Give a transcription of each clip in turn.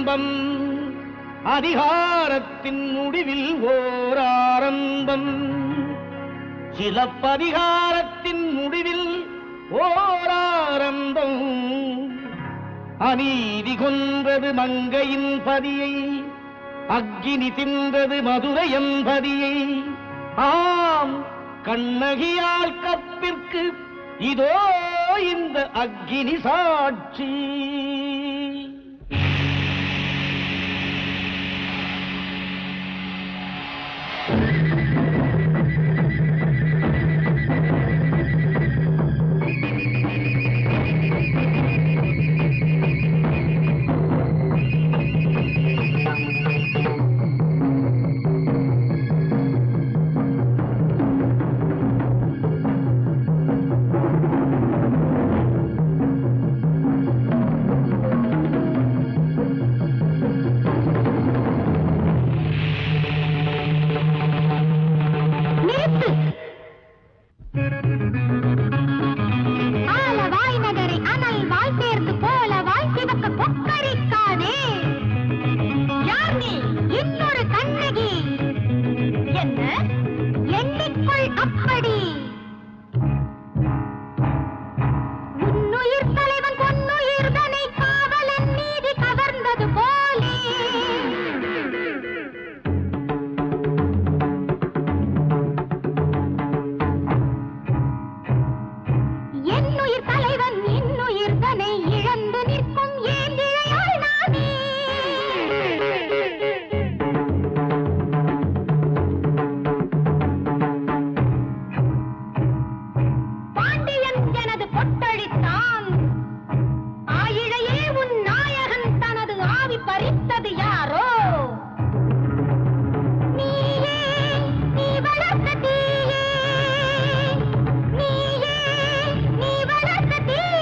ஆரம்பம் அதிகாரத்தின் முடிவில் ஓர் ஆரம்பம் சிலப்பதிகாரத்தின் முடிவில் ஓர் ஆரம்பம் அநீதி கொன்றது மங்கையின் பதியை அக்கினி தின்றது மதுரை என்பதியை ஆம் கண்ணகியால் கற்பிற்கு இதோ இந்த அக்கினி சாட்சி நிறுத்து ஆலவாய் நகரை அனல் வாய் சேர்த்து போல வாய் சிவக்க கொக்கரிக்காதே யார் நீ இன்னொரு கண்ணகி என்ன எண்ணிக்கொள் அப்படி உன்னுயிர் தலைவன் பொன்னுயிர்தனை காவலன் நீதி கவர்ந்தது போலே என்னுயிர் தலைவன் இன்னுயிர் தனை இழந்து நிற்கும் ஏன் இழையாள் நானே பாண்டியன் எனது பொட்டழித்தான் ஆயிழையே உன் நாயகன் தனது ஆவி பறித்தது யாரோ நீயே நீ வளர்த்த தீயே நீயே நீ வளர்த்த தீயே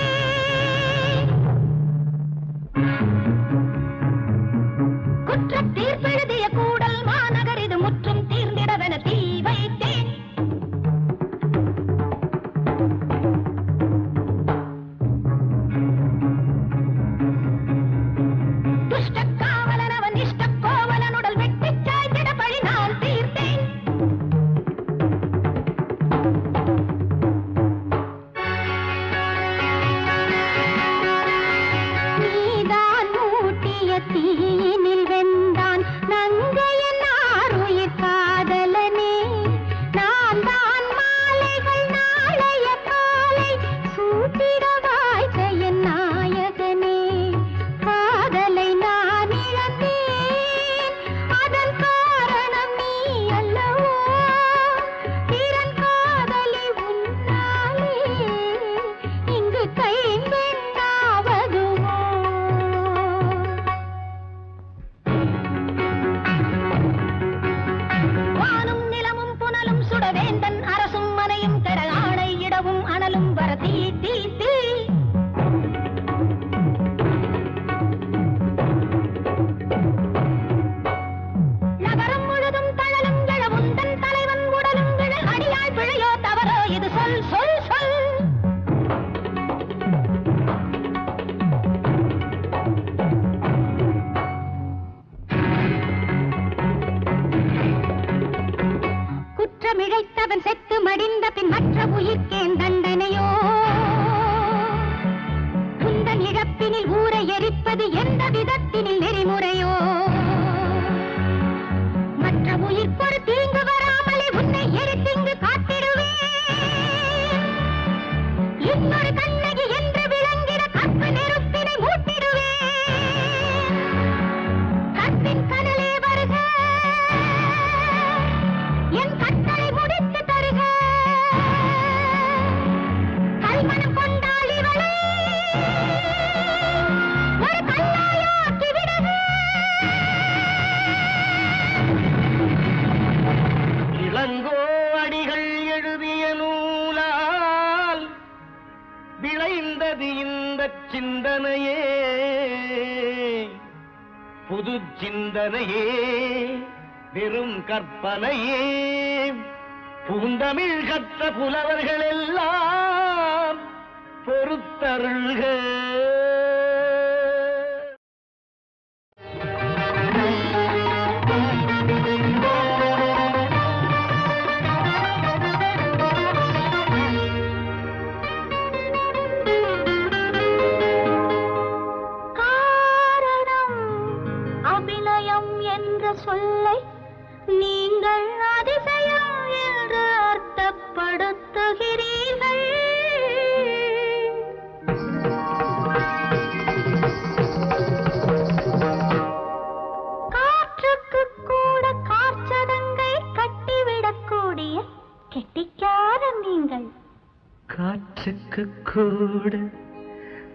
குற்றத் தீர்ப்பெழுதிய கூடல் மாநகர் இது முற்றும் தீர்ந்திடவென தீ வைத்தேன் துஷ்ட காவலன் அவன் இஷ்ட கோவலனுடல் வெட்டிச் சாய்த்திட பழி நான் தீர்த்தேன் நீதான் மூட்டிய தீயினில் வெந்தான் நங்கையன் ஆருயிர் காதலனே நான் தான் மாலைகள் நாளைய காலை சூட்டிட வாய்த்த என் நாயகனே காதலை நான் இழந்தேன் அதன் காரணம் நீ அல்லவோ திறன் காதலி உன்னாலே இங்கு கைம்பெண்ணாவதுவோ வானும் நிலமும் புனலும் சுட வேந்தன் அரசும் மனையும் கெட ஆணை இடவும் அனலும் வர தீ தீ தீ நகரம் முழுதும் தழலும் எழவும் தன் தலைவன் உடலும் விழ அடியாள் பிழையோ தவறோ இது சொல் சொல் சொல் குற்றமிழைத்தவன் செத்து மடிந்த பின் மற்ற உயிர்க்கேன் தண்டனையோ குந்தன் இழப்பினில் ஊரை எரிப்பது எந்த விதத்தினில் நெறிமுறையோ மற்ற உயிர்ப்பொரு தீங்கு வராமலே உன்னை எரித்திங்கு காத்திடுவேன் இன்னொரு கண்ணகி என்று விளங்கிட கற்பு நெருப்பினை மூட்டிடுவேன் கற்பின் கனலே வருக என் கட்டளை முடித்து தருக கல்மனம் கொண்டாள் இவளே ஒரு கல்லாயாக்கி விடுக இளங்கோ அடிகள் எழுதிய நூலால் விளைந்தது இந்த சிந்தனையே புது சிந்தனையே வெறும் கற்பனையே பூந்தமிழ் கற்ற புலவர்கள் எல்லாம் பொறுத்தருள்க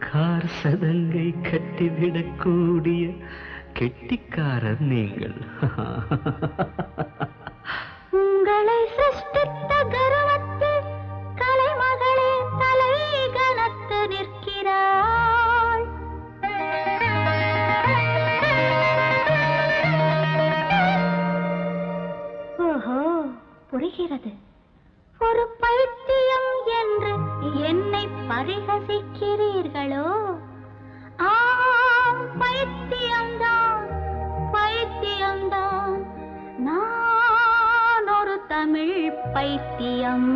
கார் சதங்கை கட்டிவிடக்கூடிய கெட்டிக்காரர் நீங்கள் உங்களை சிருஷ்டித்த கர்வத்தில் கலைமகளே தலை கனத்து நிற்கிறாள் ஓஹோ புரிகிறது ஒரு பைத்தியம் என்று என்னை பரிகசிக்கிறீர்களோ ஆம் பைத்தியம்தான் பைத்தியம்தான் நான் ஒரு தமிழ் பைத்தியம்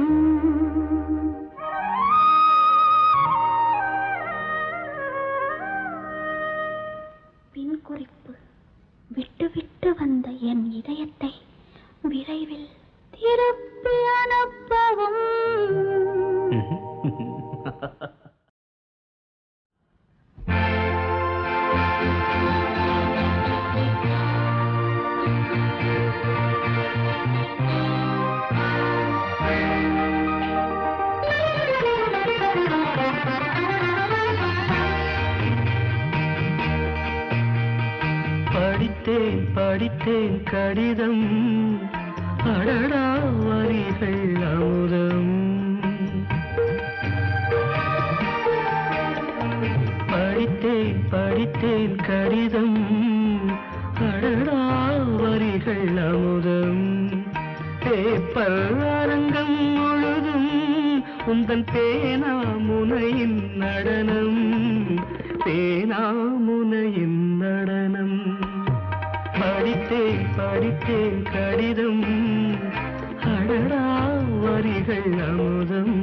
பின் குறிப்பு விட்டு விட்டு வந்த என் இதயத்தை விரைவில் திருப்பி அனுப்பவும் படித்தேன் படித்தேன் கடிதம் அடடா வரிகள் அமுதம் படித்தேன் படித்தேன் கடிதம் அடடா வரிகள் அமுதம் பேப்பர் அரங்கம் முழுதும் உந்தன் பேனா முனையின் நடனம் பேனா முனையின் நடனம் படித்தேன் படித்தேன் கடிதம் அடடா வரிகள் அமுதம்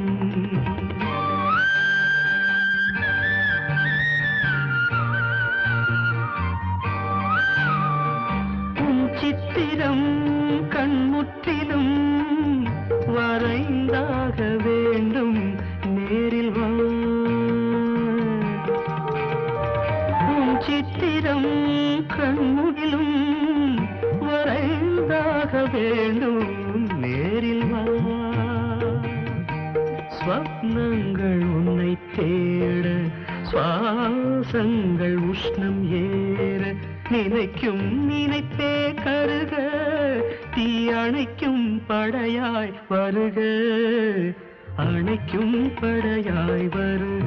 உன் சித்திரம் கண்முற்றிலும் வரைந்தாக வேண்டும் நேரில் வா உன் சித்திரம் கண்முகிலும் வரைந்தாக வேண்டும் நேரில் வா ஸ்வப்னங்கள் உன்னை தேட சுவாசங்கள் உஷ்ணம் ஏற நினைக்கும் நினைப்பே கருக தீ அணைக்கும் படையாய் வருக அணைக்கும் படையாய் வருக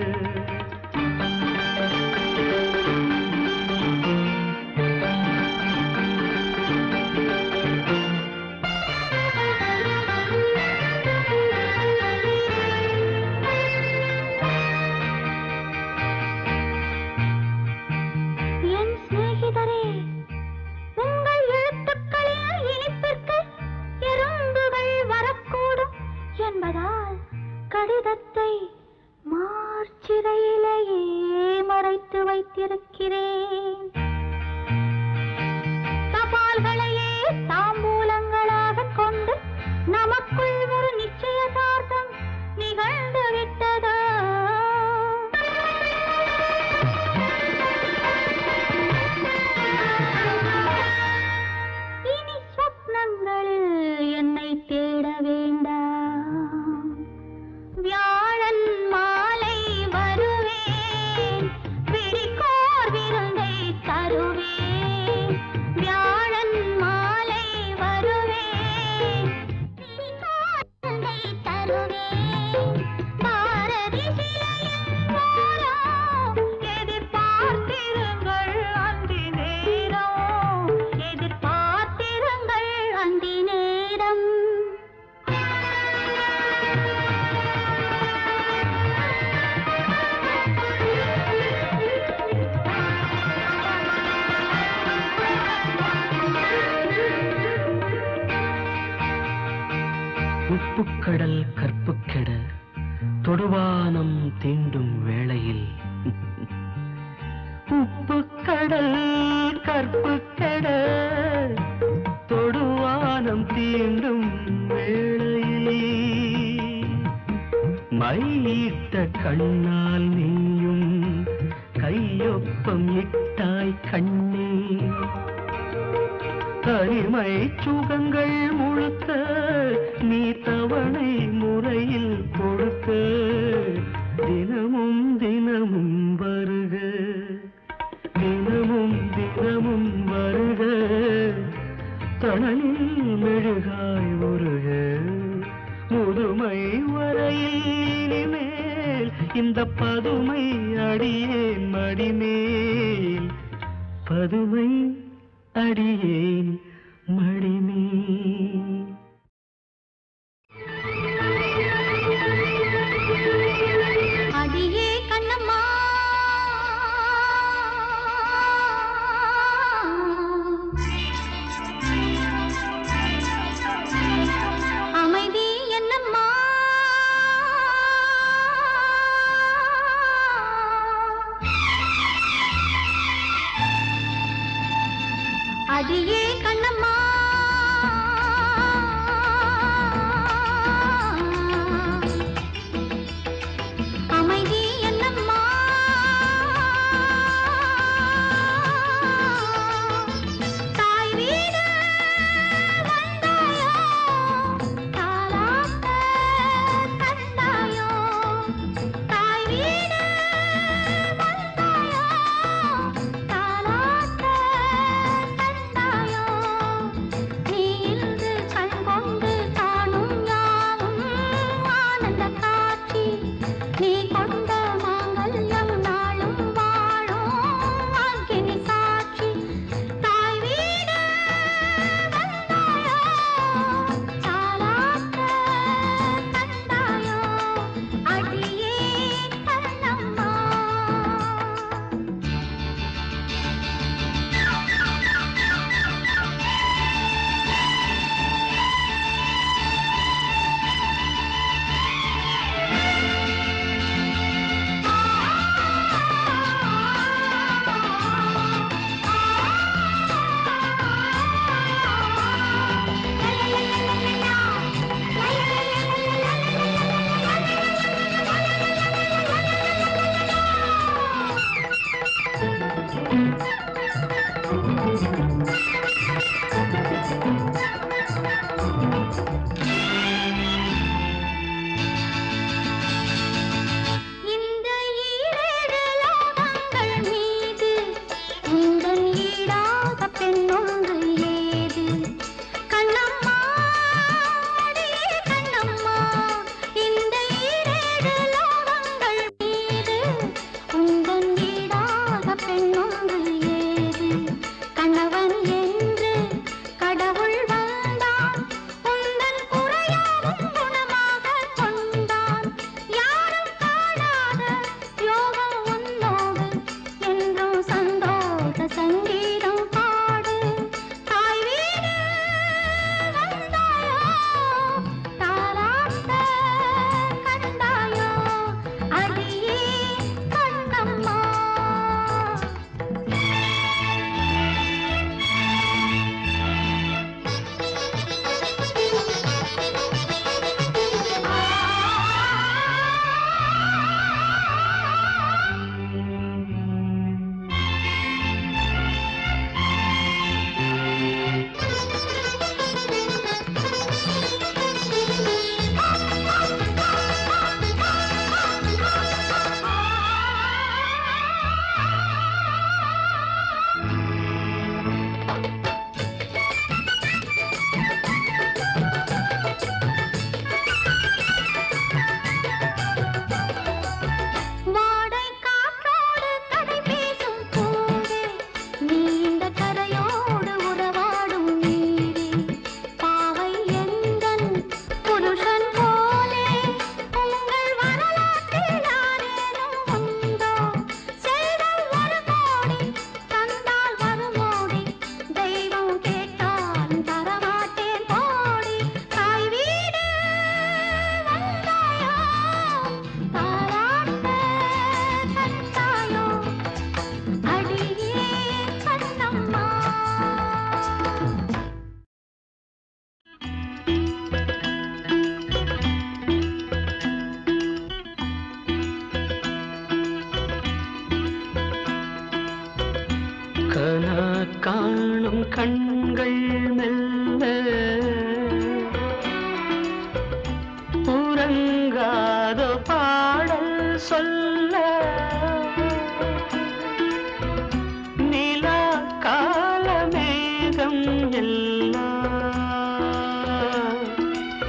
என் சிநேகிதரே உங்கள் எழுத்துக்களில் இனிப்பிற்கு எறும்புகள் வரக்கூடும் என்பதால் கடிதத்தை மார்ச்சிறையிலேயே மறைத்து வைத்திருக்கிறேன் தபால்களையே தாம்பூலங்களாக கொண்டு நமக்குள் ஒரு நிச்சயதார்த்தம் நிகழ்ந்து விட்டதோ இனி சொப்னங்களில் என்னை தேட வேண்டாம் வியாழன் மாலை வருவேன் பிடிக்கோர் விருந்தை தருவேன் வியாழன் மாலை வருவேன் பிடிக்கோர் விருந்தை தருவேன் பாரதி சிலையின் ஓரம் எதிர்பார்த்திருங்கள் அந்தி நேரம் எதிர்பார்த்திருங்கள் அந்தி நேரம் உப்புக்கடல் கற்புக்கெட தொடுவானம் தீண்டும் வேளையில் உப்புக்கடல் கற்புக்கெட தொடுவானம் தீண்டும் வேளையில் மையிட்ட கண்ணால் நீயும் கையொப்பம் இட்டாய் கண்ணே தனிமை சுகங்கள் முழுக்க நீ தவணை முறையில் கொடுக்க தினமும் தினமும் அடியேன் மடிமேல் பதுமை அடியேன் மடிமேல் அடியே கண்ணம்மா அமைதி என்னம்மா அடியே கண்ணம்மா அமைதி என்னம்மா தாய் வீடு வந்தாயோ தாலாட்ட தந்தாயோ தாய் வீடு வந்தாயோ தாலாட்ட தந்தாயோ நீ இன்று கண் கொண்டு காணும் யாவும் ஆனந்த காட்சி நீ கொண்ட மாங்கல்யம் நாளும் வாழும் அக்கினி சாட்சி தாய் வீடு வந்தாயோ தாலாட்ட தந்தாயோ அடியே கண்ணம்மா இந்த ஈரேழு லோகங்கள் மீது உந்தன் ஈடாக பெண்ணொன்று ஏது கண்ணம்மா அடியே கண்ணம்மா இந்த ஈரேழு லோகங்கள் மீது உந்தன் ஈடாக பெண்ணொன்று ஏது கணவன் என்று கடவுள் வந்தான் உந்தன் குறையாவும் குணமாக கொண்டான் யாரும் காணாத யோகம் உன்னோடு என்றும் சந்தோஷ சங்கீதம் பாடு தாய் வீடு வந்தாயோ தாலாட்ட கண்டாயோ அடியே கண்ணம்மா வாடை காற்றோடு கதை பேசும் பூவே நீ இந்த கரையோடு உறவாடும் நீரே பாவை எந்தன் புருஷன் போலே உங்கள் வரலாற்றில் யாரேனும் உண்டோ செல்வம் ஒரு கோடி தந்தால் வருமோடி தெய்வம் கேட்டால் தரமாட்டேன் போடி தாய் வீடு வந்தாயோ தாலாட்ட தந்தாயோ அடியே கண்ணம்மா கனா காணும் கண்கள் மெல்ல உறங்காத பாடல் சொல்ல நிலா காலமேகம் எல்லாம்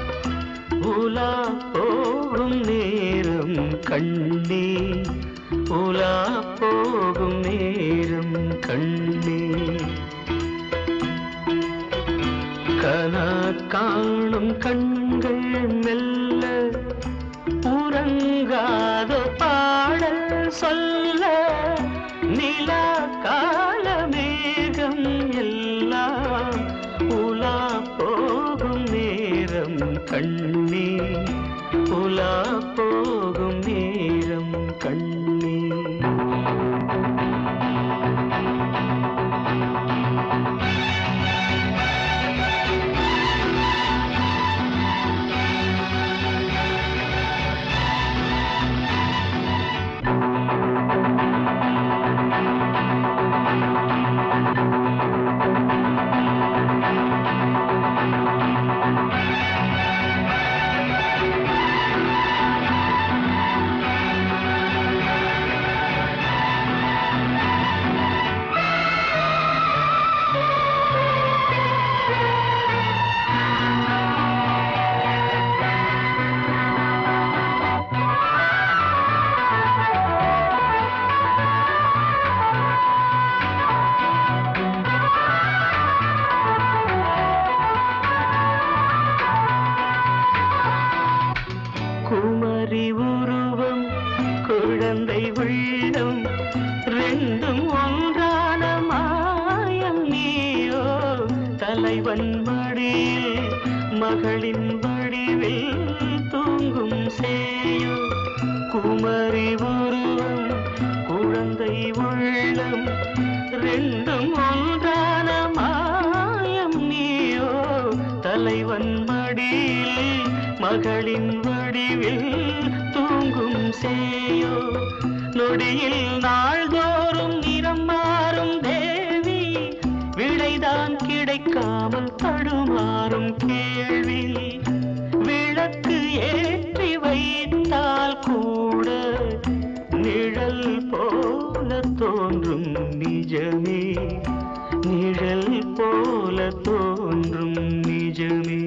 உலா போகும் நேரம் கண்ணே உலா போகும் நேரம் கண்ணே கனா காணும் கண்கள் மெல்ல உறங்காத பாடல் சொல்ல நிலா கால மேகம் எல்லாம் உலா போகும் நேரம் கண்ணே உலா போகும் நேரம் கண்ணே குமரி உருவம் குழந்தை உள்ளம் ரெண்டும் ஒன்றான மாயம் நீயோ தலைவன் மடியில் மகளின் வடிவில் தூங்கும் சேயோ குமரி உருவம் குழந்தை உள்ளம் ரெண்டும் ஒன்றான மாயம் நீயோ தலைவன் மடியில் மகளின் வடிவில் தூங்கும் சேயோ நொடியில் நாள்தோறும் நிறம் மாறும் தேவி விடைதான் கிடைக்காமல் தடுமாறும் கேள்வி விளக்கு ஏற்றி வைத்தால் கூட நிழல் போல தோன்றும் நிஜமே நிழல் போல தோன்றும் நிஜமே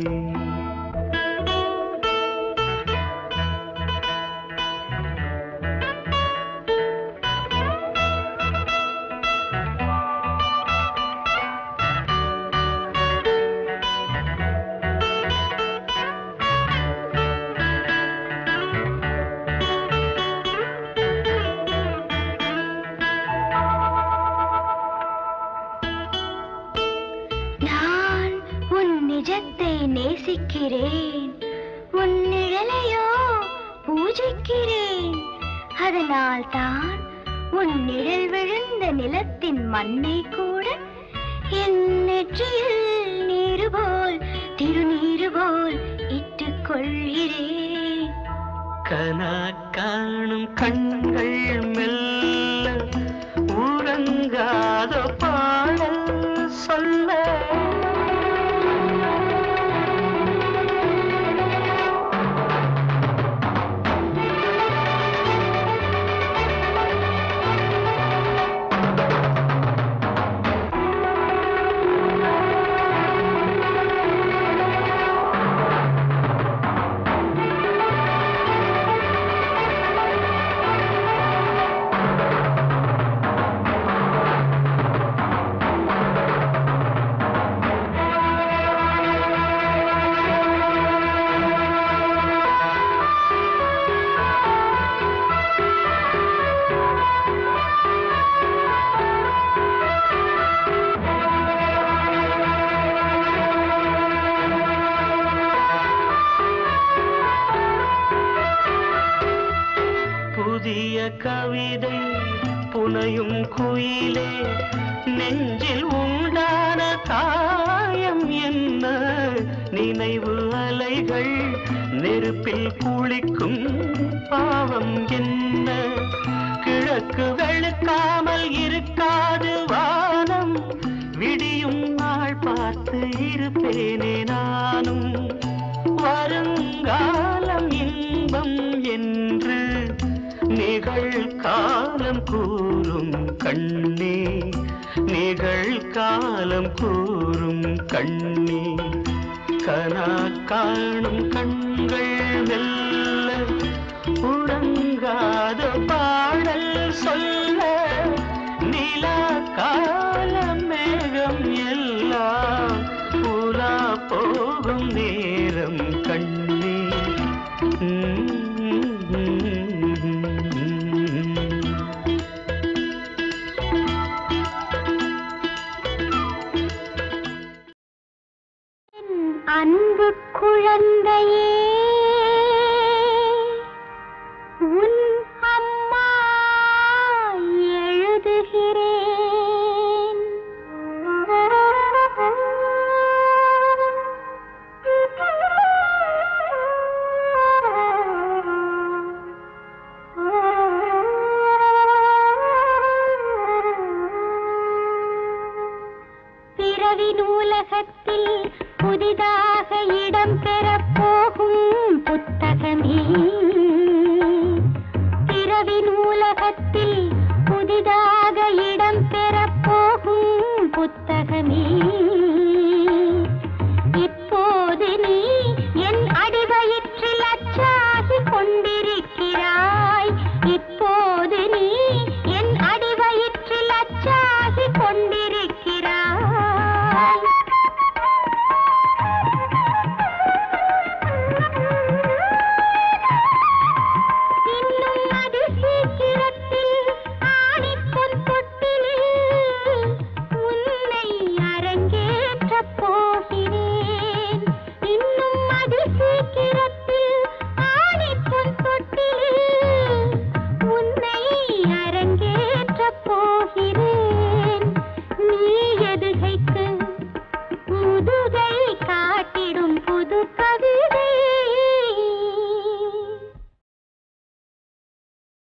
நான் உன் நிஜத்தை நேசிக்கிறேன் உன் நிழலையோ பூஜிக்கிறேன் அதனால் தான் உன் நிழல் விழுந்த நிலத்தின் மண்ணை கூட என் நெற்றியில் நீரு போல் திருநீரு போல் இட்டுக் கொள்கிறேன் கனா காணும் கண்கள் மெல்ல உறங்காத பாடல் சொல்ல புதிய கவிதை புனையும் குயிலே நெஞ்சில் உண்டான காயம் என்ன நினைவு அலைகள் நெருப்பில் குளிக்கும் பாவம் என்ன கிழக்கு வெளுக்காமல் இருக்காது வானம் விடியும் நாள் பார்த்து இருப்பேனே நானும் வருங்காலம் இன்பம் என்று நிகழ்காலம் கூறும் கண்ணே நிகழ்காலம் கூறும் கண்ணே கனா காணும் கண்கள் மெல்ல உறங்காத பாடல் சொல்ல நிலா கால மேகம் எல்லாம் புலா போகும் நேரம் கண்ணே அன்பு குழந்தையே உன் அம்மா எழுதுகிறேன் பிறவி நூலகத்தில் புதிதாக இடம் பெறப் போகும் புத்தகமே